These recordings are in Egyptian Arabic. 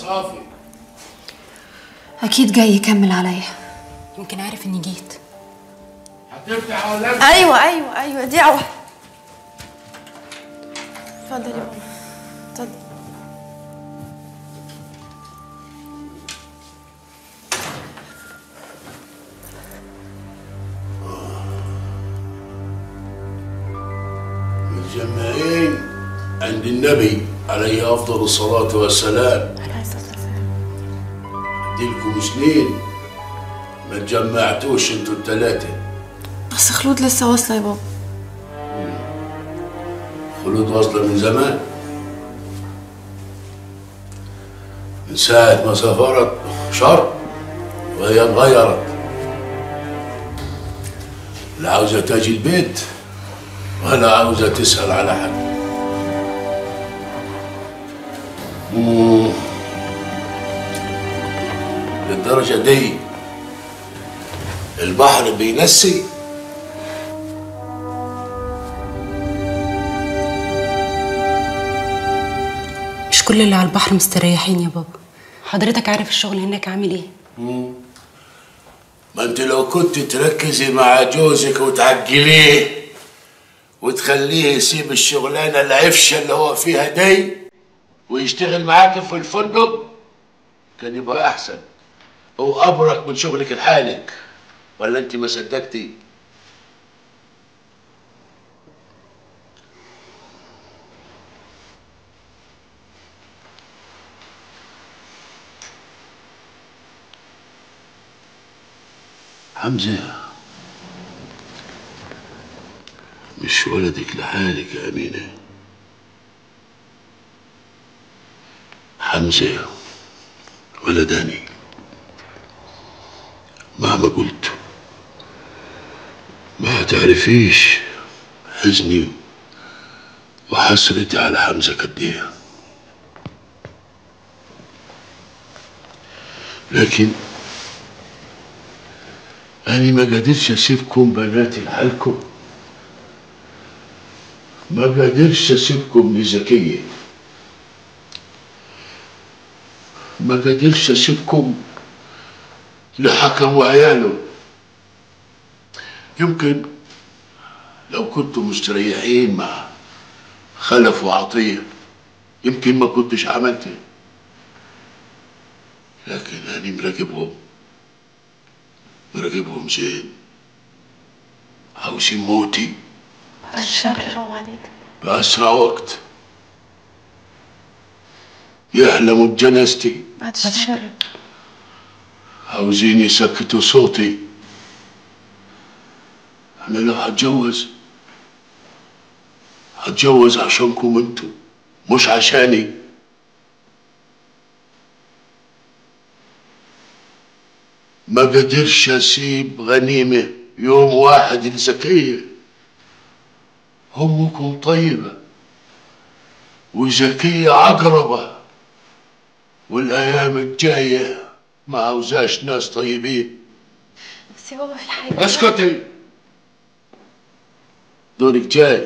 صافي اكيد جاي يكمل عليا يمكن عارف اني جيت هتفتح ولا أنت؟ ايوه ايوه ايوه دي عوض اتفضل يا ماما اتفضل متجمعين عند النبي عليه افضل الصلاه والسلام عليه الصلاه والسلام ديلكم سنين ما تجمعتوش انتوا الثلاثه بس خلود لسه واصله يا بابا خلود واصله من زمان من ساعة ما سافرت شر وهي انغيرت لا عاوزة تجي البيت ولا عاوزة تسأل على حد مم. للدرجة دي البحر بينسي مش كل اللي على البحر مستريحين يا بابا حضرتك عارف الشغل هناك عامل ايه ما انت لو كنت تركزي مع جوزك وتعجليه وتخليه يسيب الشغلانه العفشه اللي هو فيها دي ويشتغل معاك في الفندق كان يبقى احسن هو ابرك من شغلك لحالك ولا انت ما صدقتي حمزه مش ولدك لحالك يا أمينة حمزة ولداني مهما قلت ما تعرفيش حزني وحسرتي على حمزة قد ايه لكن أنا ما قدرش أسيبكم بناتي لحالكم ما قدرش أسيبكم لزكية ما قدرش أسيبكم لحكم وعياله يمكن لو كنتوا مستريحين مع خلف وعطية يمكن ما كنتش عملت لكن أنا مراقبهم مراقبهم زين عاوزين موتي الشر حرام عليك بأسرع وقت يحلموا بجنازتي بعد الشر عاوزين يسكتوا صوتي أنا لو هتجوز هتجوز عشانكم انتوا مش عشاني ما قدرش أسيب غنيمة يوم واحد لزكية أمكم طيبة وزكية عقربة والأيام الجاية ما عاوزاش ناس طيبين بس يا بابا في حاجه اسكتي دورك جاي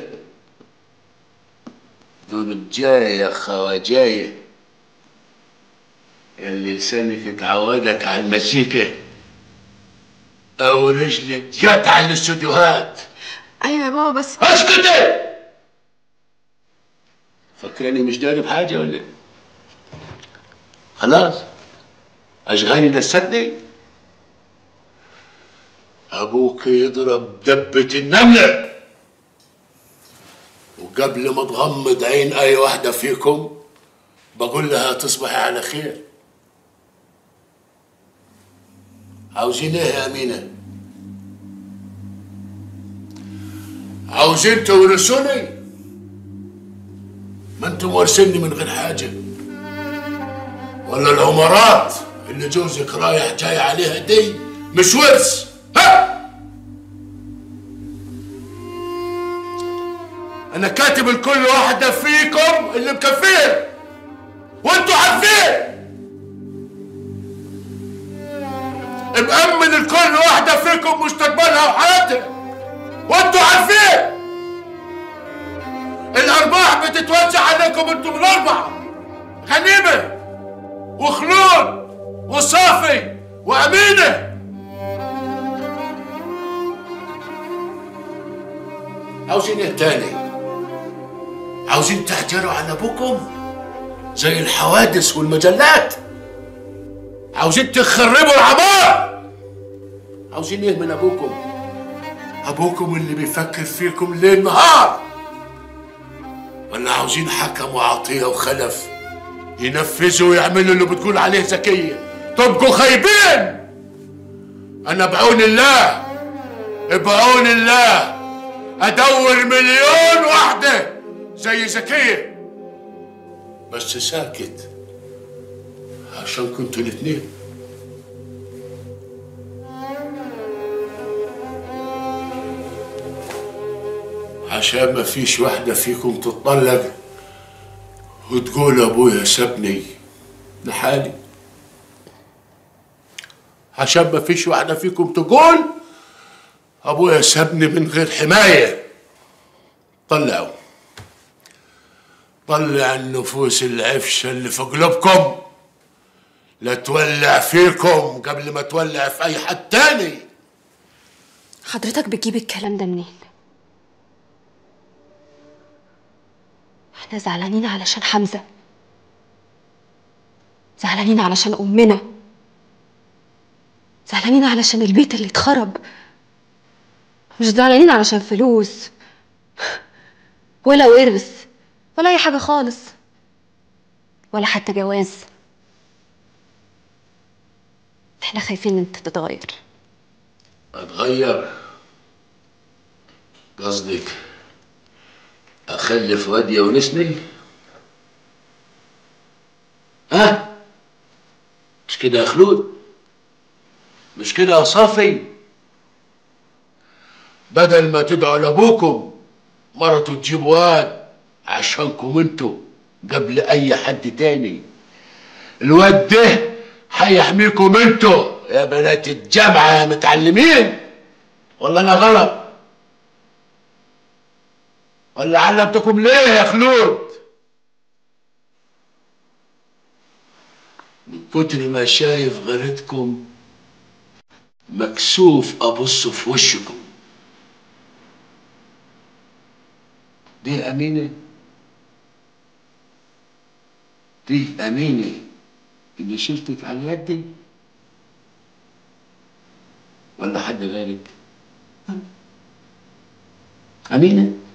دورك جاي يا خواجاية اللي لسانك اتعودك على المزيكا أو رجلك جت على الاستوديوهات ايوه يا بابا بس اسكتي فكراني مش داري بحاجة ولا إيه؟ خلاص أشغالي لستني أبوك يضرب دبة النملة وقبل ما تغمض عين أي واحدة فيكم بقول لها تصبحي على خير عاوزين ايه يا أمينة؟ عاوزين تورثوني؟ ما انتم وارثيني من غير حاجة ولا العمارات اللي جوزك رايح جاي عليها دي مش ورث ها انا كاتب لكل واحدة فيكم اللي مكفيه وانتوا عارفين مأمن لكل واحدة فيكم مستقبلها وحياتها وانتوا عارفين الارباح بتتوزع عليكم انتم الاربعه غنيمه وخلود وصافي وأمينة عاوزين ايه تاني؟ عاوزين تحجروا على ابوكم زي الحوادث والمجلات عاوزين تخربوا العمار عاوزين ايه من ابوكم ابوكم اللي بيفكر فيكم ليل نهار ولا عاوزين حكم وعطيه وخلف ينفذوا ويعملوا اللي بتقول عليه زكيه تبقوا خايبين انا بعون الله بعون الله ادور مليون واحده زي زكيه بس ساكت عشان كنتوا الاتنين عشان ما فيش واحدة فيكم تتطلق وتقول أبويا سابني لحالي عشان ما فيش واحدة فيكم تقول أبويا سابني من غير حماية طلعوا طلع النفوس العفشة اللي في قلوبكم لا تولع فيكم قبل ما تولع في أي حد تاني حضرتك بتجيب الكلام ده منين احنا زعلانين علشان حمزة زعلانين علشان أمنا زعلانين علشان البيت اللي اتخرب مش زعلانين علشان فلوس ولا ورث ولا أي حاجة خالص ولا حتى جواز احنا خايفين ان انت تتغير أتغير قصدك أخلف واد يونسني ها مش كده يا خلود مش كده يا صافي بدل ما تدعوا لأبوكم مرته تجيب واد عشانكم انتوا قبل أي حد تاني الواد ده هيحميكم انتوا يا بنات الجامعة يا متعلمين ولا أنا غلط ولا علمتكم ليه يا خلود من كتر ما شايف غيرتكم مكسوف ابص في وشكم دي امينه دي امينه اللي شلتك على يدي ولا حد غيرك امينه